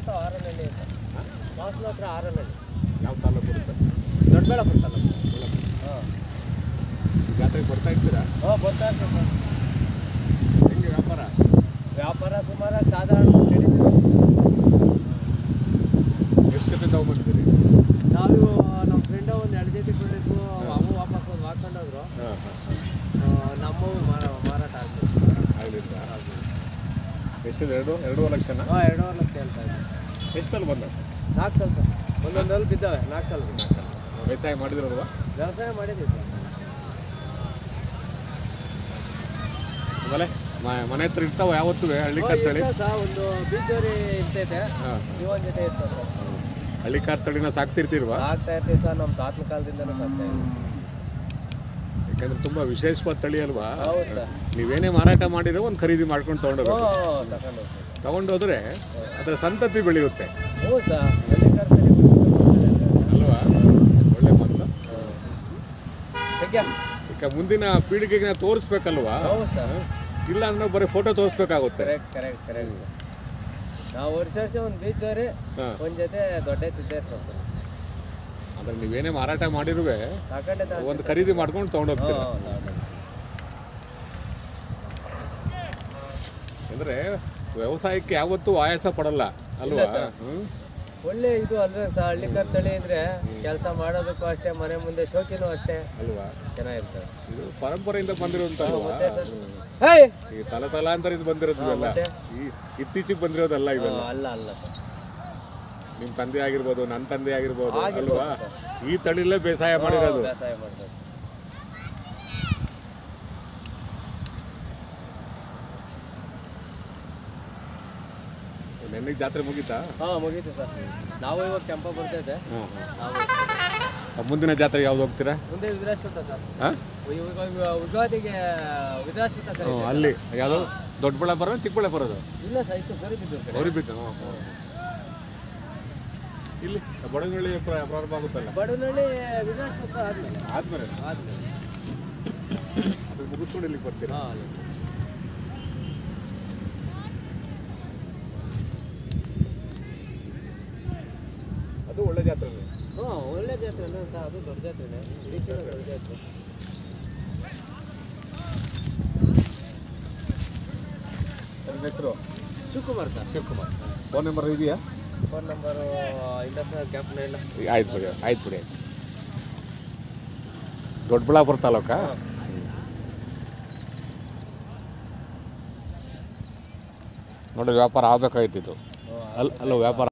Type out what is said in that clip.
ಅಂತ ಆರನಹಳ್ಳಿ ಅಂತ ಮಾಸ್ಲು ಹತ್ರ ಆರನಹಳ್ಳಿ ಯಾವ ತಾಲೂಕು ಬರುತ್ತೆ ದೊಡ್ಡಬಳ್ಳಾಪುರ ತಾಲೂಕು ಹಾಂ ಜಾತ್ರೆಗೆ ಬರ್ತಾ ಇರ್ತೀರಾ ಹಾಂ ಬರ್ತಾ ಇರ್ತದೆ ಸರ್ ಹೆಂಗೆ ವ್ಯಾಪಾರ ವ್ಯಾಪಾರ ಸುಮಾರಾಗಿ ಸಾಧಾರಣ ನಡೀತೀವಿ ಸರ್ ಎಷ್ಟು ಜೊತೆ ತಗೊಂಬಂದಿದ್ದೀರಿ ನಾವು ನಮ್ಮ ಫ್ರೆಂಡ ಒಂದು ಎರಡು ಜೊತೆ ಕೊಂಡಿದ್ವು ಅವು ವಾಪಸ್ ಒಂದು ಹಾಕೊಂಡೋದ್ರು ಹಾಂ ಆ, ನಮ್ಮವು ಮಾರ ಮಾರಾಟ ಆಗ್ತದೆ ಆಗಲಿಲ್ಲ ಎಷ್ಟಿದೆ ಎರಡು ಎರಡೂವರೆ ಲಕ್ಷನ ಹಾಂ ಎರಡೂವರೆ ಲಕ್ಷ ಹೇಳ್ತಾ ಇದ್ದೀವಿ ಎಷ್ಟಲ್ಲಿ ಬಂದ ನಾಲ್ಕು ಕಲ್ ಸರ್ ಒಂದೊಂದಲ್ಲಿ ಬಿದ್ದಾವೆ ನಾಲ್ಕು ಕಲ್ ವ್ಯವಸಾಯ ಮಾಡಿದಿರಲ್ವಾ ವ್ಯವಸಾಯ ಮಾಡಿದ್ದೀವಿ ಸರ್ ಆಮೇಲೆ ಮ- ಮನೆ ಹತ್ರ ಇರ್ತಾವ ಯಾವತ್ತೂ ಹಳ್ಳಿ ಹ್ಞೂ, ಕಾರ್ ತಳಿ ಇರ್ತದೆ ಸರ್ ಒಂದು ಬೀಜೋರಿ ಇರ್ತೈತೆ ಹಾಂ ಇವನ್ ಜೊತೆ ಇರ್ತದೆ ಸರ್ ಹಳ್ಳಿ ಕಾರ್ ತಳಿನ ಸಾಕ್ತಿರ್ತೀರ್ವಾ ಆಗ್ತಾ ಇರ್ತೀವಿ ಸರ್ ನಮ್ಮ ತಾತನ ಕಾಲದಿಂದನೂ ಸಾಕ್ತಾ ಇದ್ದೀವಿ ಯಾಕಂದ್ರೆ ತುಂಬಾ ವಿಶೇಷವಾದ ತಳಿ ಅಲ್ವಾ ಹೌದು ಸರ್ ನೀವೇನೇ ಮಾರಾಟ ಮಾಡಿದ್ರೆ ಒಂದು ಖರೀದಿ ಮಾಡ್ಕೊಂಡು ಹ್ಞೂ ತೊಗೊಂಡೋಗ್ಬೇಕು ತಗೊಂಡು ಹೋಗ್ತೀವಿ ತಗೊಂಡೋದ್ರೆ ಅದರ ಸಂತತಿ ಬೆಳೆಯುತ್ತೆ ಹ್ಞೂ ಸರ್ ಎಲ್ಲಿ ಕರ್ತಲ್ಲಿ ಅಲ್ವಾ ಒಳ್ಳೆ ಮಾತು ಬಗ್ಗೆ ಈಗ ಮುಂದಿನ ಪೀಳಿಗೆಗೆ ನಾವು ತೋರಿಸ್ಬೇಕಲ್ವಾ ಹೌದು ಸರ್ ಇಲ್ಲ ಅಂದ್ರೆ ಬರೀ ಫೋಟೋ ತೋರಿಸ್ಬೇಕಾಗುತ್ತೆ ಕರೆಕ್ಟ್ ಕರೆಕ್ಟ್ ಕರೆಕ್ಟ್ ಸರ್ ನಾವು ವರ್ಷ ವರ್ಷ ಒಂದು ಬೀಜೋರಿ ಹಾಂ ಒಂದು ಜೊತೆ ದೊಡ್ಡ ತಿದ್ದೇ ಇರ್ತಾವೆ ಸರ್ ಅಂದ್ರೆ ನೀವೇನೇ ಮಾರಾಟ ಮಾಡಿರುವೆ ತಗೊಂಡೆ ತಗೊಂಡು ಒಂದು ಖರೀದಿ ಮಾಡ್ಕೊಂಡು ತೊಗೊಂಡೋಗ್ತೀರ ಅಂದ್ರೆ ವ್ಯವಸಾಯಕ್ಕೆ ಯಾವತ್ತೂ ಆಯಾಸ ಪಡಲ್ಲ ಅಲ್ವಾ ಹ್ಮ್ ಒಳ್ಳೆ ಇದು ಅಲ್ವೇ ಸರ್ ಹಳ್ಳಿ ತಳಿ ಇದ್ರೆ ಕೆಲಸ ಮಾಡೋದಕ್ಕೂ ಅಷ್ಟೇ ಮನೆ ಮುಂದೆ ಶೋಕಿನೂ ಅಷ್ಟೇ ಅಲ್ವಾ ಚೆನ್ನಾಗಿರ್ತದೆ ಇದು ಪರಂಪರೆಯಿಂದ ಬಂದಿರುವಂತ ಮತ್ತೆ ಸರ್ ಹೇಯ್ ಈ ತಲ ತಲಾಂತರದಿಂದ ಬಂದಿರೋದು ಇವೆಲ್ಲ ಮತ್ತೆ? ಈ ಇತ್ತೀಚೆಗೆ ಬಂದಿರೋದಲ್ಲ ಇವೆಲ್ಲ ಹಾ, ಅಲ್ಲ ಅಲ್ಲ ಸರ್ ನಿಮ್ ತಂದೆ ಆಗಿರ್ಬೋದು ನನ್ನ ತಂದೆ ಆಗಿರ್ಬೋದು ಆಗಿರ್ಬೋದು ಅಲ್ವಾ ಈ ತಳಿಲೇ ಬೇಸಾಯ ಮಾಡಿರೋದು ವ್ಯವಸಾಯ ಮಾಡ್ತಾರೆ ನೆನ್ನೆಗೆ ಜಾತ್ರೆ ಮುಗೀತಾ ಹಾ ಮುಗೀತು ಸರ್ ನಾವು ಇವಾಗ ಕೆಂಪ ಬರ್ತೈತೆ ಹ್ಮ್, ನಾವು ಹ್ಮ್. ಮುಂದಿನ ಜಾತ್ರೆ ಯಾವ್ದು ಹೋಗ್ತೀರಾ ಮುಂದೆ ವಿದ್ರಾಶ್ವತ ಸರ್ ಹಾ? ಇವಾಗ ಇವಾಗ ಯುಗಾದಿಗೆ ವಿದ್ರಾಶ್ವತ ಹ್ಮ್, ಕರೀತಾರೆ ಅಲ್ಲಿ ಯಾವ್ದು ದೊಡ್ಡಬಳ್ಳಾಪುರ ಚಿಕ್ಕಬಳ್ಳಾಪುರ ಇಲ್ಲ ಸರ್ ಇಷ್ಟು ಸರಿ ಬಿದ್ದು ಕಡೆ ಗೌರಿಬಿದ್ದು ಹ್ಮ್, ಹ್ಮ್. ಇಲ್ಲಿ ಬಡಗನಹಳ್ಳಿ ಪ್ರ- ಪ್ರಾರಂಭ ಆಗುತ್ತಲ್ಲ ಬಡವನಹಳ್ಳಿ ವಿದ್ರಾಶ್ವತ ಆದ್ಮೇಲೆ ಆದ್ಮೇಲೆ ಆದ್ಮೇಲೆ ಅದು ಮುಗಿಸ್ಕೊಂಡು ಇಲ್ಲಿಗೆ ಬರ್ತೀರಾ ಹಾಂ ಅದು ಒಳ್ಳೆ ಜಾತ್ರೆ ಹ್ಞೂ ಒಳ್ಳೆ ಜಾತ್ರೆ ಸರ್ ಅದು ದೊಡ್ಡ ಜಾತ್ರೆನೇ ಇದಕ್ಕಿಂತ ದೊಡ್ಡ ಜಾತ್ರೆ ನಿಮ್ಮ ಹೆಸರು Shivakumar sir Shivakumar phone number ಇದೆಯಾ ಫೋನ್ ನಂಬರು ಇಲ್ಲ ಸರ್ ಕ್ಯಾಪ್ನ ಇಲ್ಲ ಆಯ್ತು ಬಿಡಿ ಆಯ್ತು ಬಿಡಿ ದೊಡ್ಡಬಳ್ಳಾಪುರ ತಾಲೂಕಾ ನೋಡ್ರಿ ವ್ಯಾಪಾರ ಆಗ್ಬೇಕಾಯ್ತಿತ್ತು ಅಲ್ಲ ಅಲ್ಲ ವ್ಯಾಪಾರ